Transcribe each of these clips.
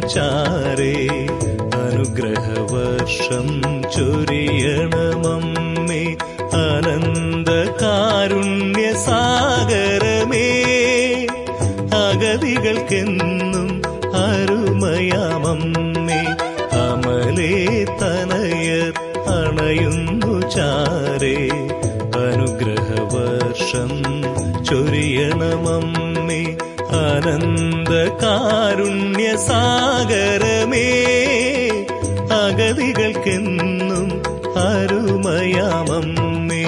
ചാരേ അനുഗ്രഹവർഷം ചൊരിയണമമ്മേ അനന്ത കാരുണ്യ സാഗരമേ അഗതികൾക്കെന്നും അരുമയാമമ്മേ അമലേ തനയർ അണയുന്നു ചാരേ അനുഗ്രഹവർഷം ചൊരിയണമമ്മേ അനന്ത കാരുണ്യ സാഗരമേ അഗതികൾക്കെന്നും അരുമയാമമ്മേ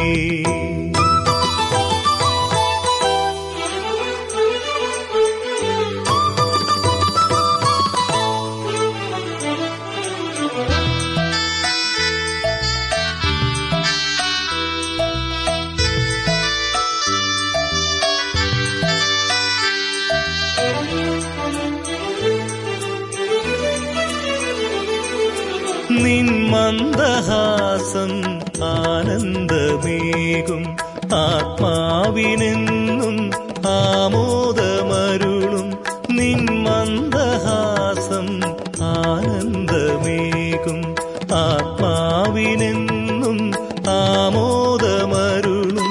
നിൻ മന്ദഹാസം ആനന്ദമേകും ആത്മാവിനെന്നും ആമോദമരുളും നിൻ മന്ദഹാസം ആനന്ദമേകും ആത്മാവിനെന്നും ആമോദമരുളും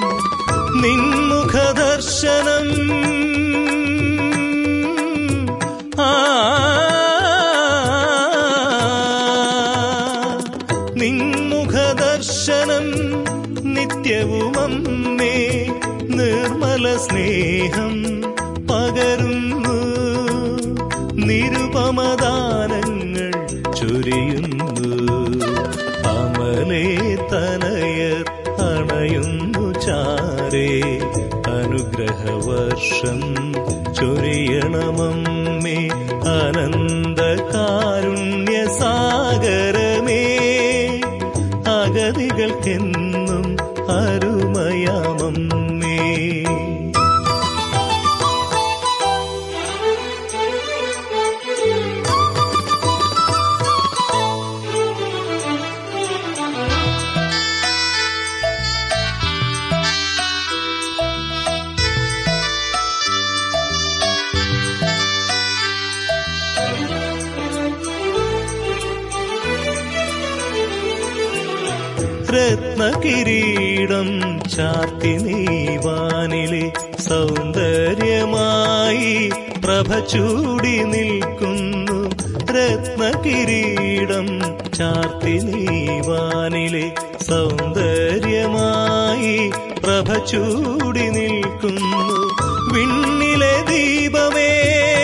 നിൻമുഖദർശനം ആ നിൻമുഖദർശനം നിത്യവുമമ്മേ നിർമ്മല സ്നേഹം പകരുന്നു നിരുപമദാനങ്ങൾ ചൊരിയുന്നു അമലേ തനയർ അണയുന്നു ചാരേ അനുഗ്രഹവർഷം ചൊരിയണമമ്മേ അനന്ത കാരുണ്യ സാഗരമേ അഗതികൾക്കെന്നും അരുമയാമമ്മേ രത്നകിരീടം ചാർത്തി നീവാനിലെ സൗന്ദര്യമായി പ്രഭ ചൂടി നിൽക്കുന്നു രത്നകിരീടം ചാർത്തി നീവാനിലെ സൗന്ദര്യമായി പ്രഭ ചൂടി നിൽക്കുന്നു വിണ്ണിലെ ദീപമേ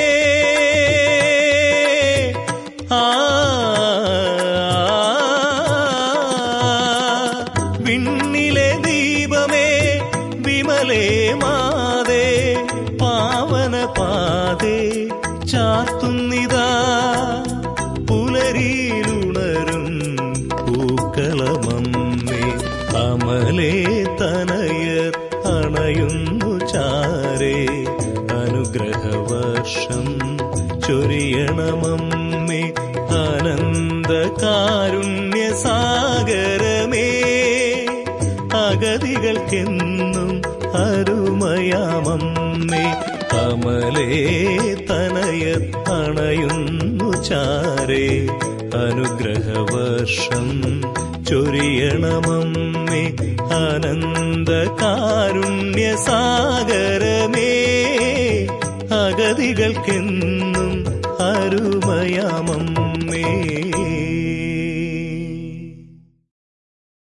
ആ വിണ്ണിലെ ദീപമേ വിമലേ മാതേ പാവന പാതേ ചാത്തുന്നിതാ പുലരിയിലുണരും പൂക്കളമമ്മേ അമലേ തനയർ അണയുന്നു ചാരേ അനുഗ്രഹവർഷം ചൊരിയണമമ്മേ ആനന്ദ കാരുണ്യ സാഗരമേ അഗതികൾക്കെന്നും അരുമയാമമ്മേ കമലേ തനയർ അണയുന്നു ചാരേ അനുഗ്രഹവർഷം ചൊരിയണമമ്മേ ആനന്ദ കാരുണ്യ സാഗരമേ അഗതികൾക്കെന്നും അരുമയാമമ്മേ